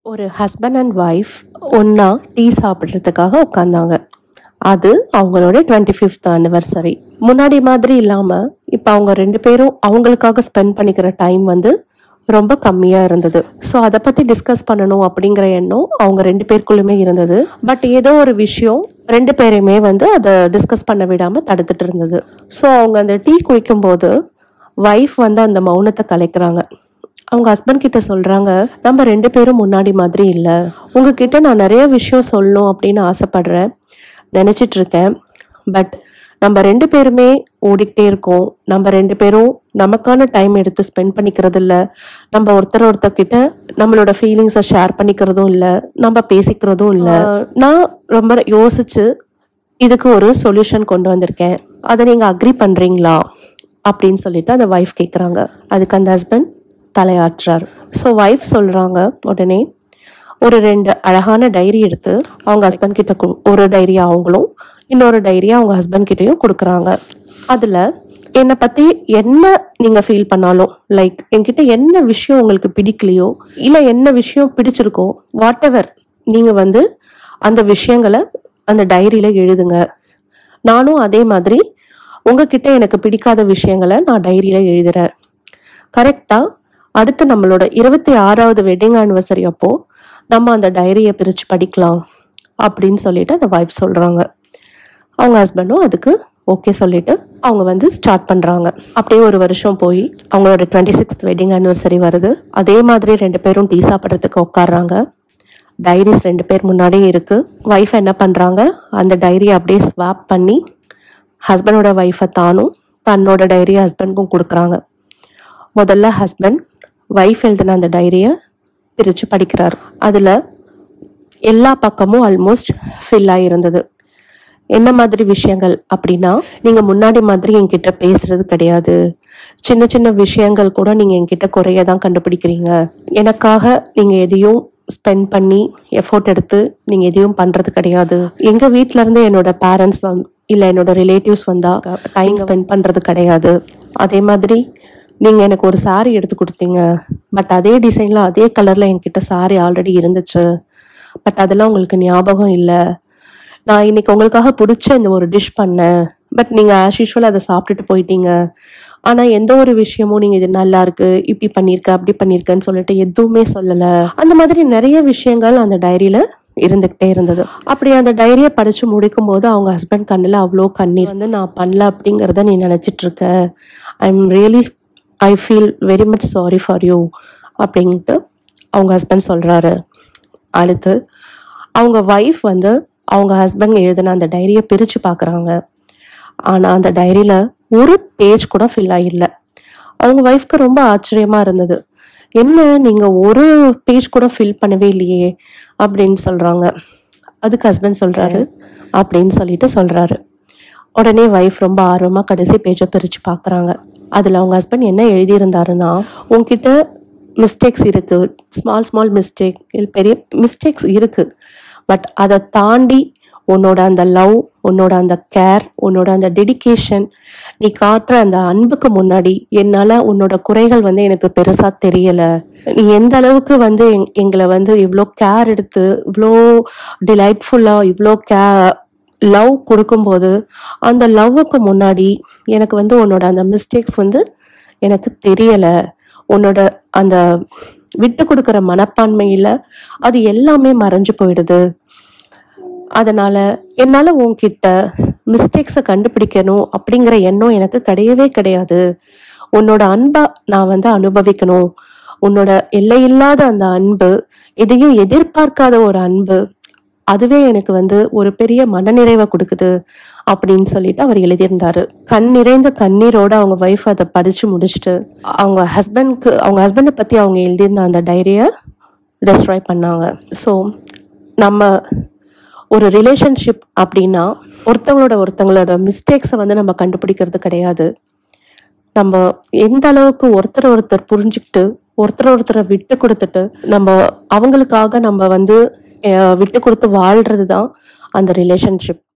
ஒரு husband and wife ஒன்றா tea சாப்பிட்றதுக்காக உட்காந்தாங்க அது அவங்களோட டுவெண்ட்டி ஃபிஃப்த் ஆனிவர்சரி முன்னாடி மாதிரி இல்லாமல் இப்போ அவங்க ரெண்டு பேரும் அவங்களுக்காக ஸ்பெண்ட் பண்ணிக்கிற டைம் வந்து ரொம்ப கம்மியாக இருந்தது ஸோ அதை பற்றி டிஸ்கஸ் பண்ணணும் அப்படிங்கிற எண்ணம் அவங்க ரெண்டு பேருக்குள்ளுமே இருந்தது பட் ஏதோ ஒரு விஷயம் ரெண்டு பேரையுமே வந்து அதை டிஸ்கஸ் பண்ண விடாமல் தடுத்துட்டு இருந்தது ஸோ அவங்க அந்த டீ குடிக்கும்போது ஒய்ஃப் வந்து அந்த மௌனத்தை கலைக்கிறாங்க அவங்க ஹஸ்பண்ட் கிட்ட சொல்றாங்க நம்ம ரெண்டு பேரும் முன்னாடி மாதிரி இல்ல உங்ககிட்ட நான் நிறைய விஷயம் சொல்லணும் அப்படின்னு ஆசைப்படுறேன் நினைச்சிட்டு இருக்கேன் பட் நம்ம ரெண்டு பேருமே ஓடிக்கிட்டே இருக்கோம் நம்ம ரெண்டு பேரும் நமக்கான டைம் எடுத்து ஸ்பெண்ட் பண்ணிக்கிறது இல்ல நம்ம ஒருத்தர் ஒருத்தர் கிட்ட நம்மளோட ஃபீலிங்ஸை ஷேர் பண்ணிக்கிறதும் இல்ல நம்ம பேசிக்கிறதும் இல்ல நான் ரொம்ப யோசிச்சு இதுக்கு ஒரு சொல்யூஷன் கொண்டு வந்திருக்கேன் அதை நீங்க அக்ரி பண்றீங்களா அப்படின்னு சொல்லிட்டு அந்த ஒய்ஃப் கேட்குறாங்க அதுக்கு அந்த ஹஸ்பண்ட் தலையாட்டுறார் ஸோ ஒய்ஃப் சொல்றாங்க உடனே ஒரு ரெண்டு அழகான டைரி எடுத்து அவங்க ஹஸ்பண்ட் கிட்ட கு- ஒரு டைரி அவங்களும் இன்னொரு டைரி அவங்க ஹஸ்பண்ட் கிட்டயும் கொடுக்குறாங்க அதுல என்னை பத்தி என்ன நீங்க ஃபீல் பண்ணாலும் லைக் என்கிட்ட என்ன விஷயம் உங்களுக்கு பிடிக்கலையோ இல்ல என்ன விஷயம் பிடிச்சிருக்கோ வாட் எவர் நீங்க வந்து அந்த விஷயங்களை அந்த டைரியில எழுதுங்க நானும் அதே மாதிரி உங்ககிட்ட எனக்கு பிடிக்காத விஷயங்களை நான் டைரியில எழுதுறேன் கரெக்டா அடுத்து நம்மளோட இருபத்தி ஆறாவது வெட்டிங் ஆனிவர்சரி அப்போ நம்ம அந்த டைரியை பிரிச்சு படிக்கலாம் அப்படின்னு சொல்லிட்டு அந்த வைஃப் சொல்றாங்க அவங்க ஹஸ்பண்டும் அதுக்கு ஓகே சொல்லிட்டு அவங்க வந்து ஸ்டார்ட் பண்றாங்க அப்படியே ஒரு வருஷம் போய் அவங்களோட டுவெண்ட்டி சிக்ஸ்த் வெட்டிங் ஆனிவர்சரி வருது அதே மாதிரி ரெண்டு பேரும் டீ சாப்பிட்றதுக்கு உட்காடுறாங்க டைரிஸ் ரெண்டு பேர் முன்னாடியே இருக்கு ஒய்ஃப் என்ன பண்றாங்க அந்த டைரியை அப்படியே ஸ்வாப் பண்ணி ஹஸ்பண்டோட ஒய்ஃபை தானும் தன்னோட டைரியை ஹஸ்பண்டுக்கும் கொடுக்குறாங்க முதல்ல ஹஸ்பண்ட் ஒய்ஃப் எழுதின அந்த டைரியை பிரித்து படிக்கிறார் அதில் எல்லா பக்கமும் ஆல்மோஸ்ட் ஃபில் ஆகிருந்தது என்ன மாதிரி விஷயங்கள் அப்படின்னா நீங்கள் முன்னாடி மாதிரி என்கிட்ட பேசுறது கிடையாது சின்ன சின்ன விஷயங்கள் கூட நீங்கள் என்கிட்ட குறைய தான் கண்டுபிடிக்கிறீங்க எனக்காக நீங்கள் எதையும் ஸ்பெண்ட் பண்ணி எஃபோர்ட் எடுத்து நீங்கள் எதையும் பண்ணுறது கிடையாது எங்கள் வீட்ல இருந்து என்னோட பேரண்ட்ஸ் இல்லை என்னோட ரிலேட்டிவ்ஸ் வந்தா டைம் ஸ்பெண்ட் பண்ணுறது கிடையாது அதே மாதிரி நீங்கள் எனக்கு ஒரு saree எடுத்து கொடுத்தீங்க பட் அதே டிசைனில் அதே கலரில் என்கிட்ட saree ஆல்ரெடி இருந்துச்சு பட் அதெல்லாம் உங்களுக்கு ஞாபகம் இல்லை நான் இன்னைக்கு உங்களுக்காக பிடிச்ச இந்த ஒரு டிஷ் பண்ணேன் பட் நீங்கள் ஆஸ் யூஷுவல் அதை சாப்பிட்டுட்டு போயிட்டீங்க ஆனால் எந்த ஒரு விஷயமும் நீங்கள் இது நல்லா இருக்கு இப்படி பண்ணியிருக்க அப்படி பண்ணியிருக்கேன்னு சொல்லிட்டு எதுவுமே சொல்லலை அந்த மாதிரி நிறைய விஷயங்கள் அந்த டைரியில் இருந்துக்கிட்டே இருந்தது அப்படி அந்த டைரியை படித்து முடிக்கும் போது அவங்க ஹஸ்பண்ட் கண்ணில் அவ்வளோ கண்ணீர் வந்து நான் பண்ணல அப்படிங்கிறத நீ நினச்சிட்டு இருக்க I am really I feel very much sorry for you அப்படின்ட்டு அவங்க ஹஸ்பண்ட் சொல்கிறாரு அடுத்து அவங்க ஒய்ஃப் வந்து அவங்க ஹஸ்பண்ட் எழுதின அந்த டைரியை பிரித்து பார்க்குறாங்க ஆனால் அந்த டைரியில் ஒரு பேஜ் கூட ஃபில் ஆகிடல அவங்க ஒய்ஃப்க்கு ரொம்ப ஆச்சரியமாக இருந்தது என்ன நீங்கள் ஒரு பேஜ் கூட ஃபில் பண்ணவே இல்லையே அப்படின்னு சொல்கிறாங்க அதுக்கு ஹஸ்பண்ட் சொல்கிறாரு அப்படின்னு சொல்லிட்டு சொல்கிறாரு உடனே ஒய்ஃப் ரொம்ப ஆர்வமாக கடைசி பேஜை பிரித்து பார்க்குறாங்க அதில் அவங்க ஹஸ்பண்ட் என்ன எழுதியிருந்தாருன்னா உன்கிட்ட மிஸ்டேக்ஸ் இருக்கு ஸ்மால் ஸ்மால் மிஸ்டேக் பெரிய மிஸ்டேக்ஸ் இருக்கு பட் அதை தாண்டி உன்னோட அந்த லவ் உன்னோட அந்த கேர் உன்னோட அந்த டெடிகேஷன் நீ காட்டுற அந்த அன்புக்கு முன்னாடி என்னால உன்னோட குறைகள் வந்து எனக்கு பெருசா தெரியல நீ எந்த அளவுக்கு வந்து எங்- எங்களை வந்து இவ்வளோ கேர் எடுத்து இவ்வளோ டிலைட்ஃபுல்லா இவ்வளோ கே லவ் கொடுக்கும்போது அந்த லவ்வுக்கு முன்னாடி எனக்கு வந்து உன்னோட அந்த மிஸ்டேக்ஸ் வந்து எனக்கு தெரியல உன்னோட அந்த விட்டு கொடுக்குற மனப்பான்மையில அது எல்லாமே மறைஞ்சு போயிடுது அதனால என்னால உன்கிட்ட மிஸ்டேக்ஸை கண்டுபிடிக்கணும் அப்படிங்கிற எண்ணம் எனக்கு கிடையவே கிடையாது உன்னோட அன்பை நான் வந்து அனுபவிக்கணும் உன்னோட எல்லையில்லாத அந்த அன்பு எதையும் எதிர்பார்க்காத ஒரு அன்பு அதுவே எனக்கு வந்து ஒரு பெரிய மனநிறைவை கொடுக்குது அப்படின்னு சொல்லிட்டு அவர் எழுதியிருந்தாரு கண் நிறைந்த கண்ணீரோட அவங்க ஒய்ஃப் அதை படிச்சு முடிச்சுட்டு அவங்க ஹஸ்பண்ட்க்கு அவங்க ஹஸ்பண்டை பத்தி அவங்க எழுதியிருந்த அந்த டைரியை டெஸ்ட்ராய் பண்ணாங்க ஸோ நம்ம ஒரு ரிலேஷன்ஷிப் அப்படின்னா ஒருத்தவங்களோட ஒருத்தவங்களோட மிஸ்டேக்ஸை வந்து நம்ம கண்டுபிடிக்கிறது கிடையாது நம்ம எந்த அளவுக்கு ஒருத்தர் ஒருத்தர் புரிஞ்சுக்கிட்டு ஒருத்தர் ஒருத்தரை விட்டு கொடுத்துட்டு நம்ம அவங்களுக்காக நம்ம வந்து அஹ், விட்டு கொடுத்து வாழ்றது தான் அந்த ரிலேஷன்ஷிப்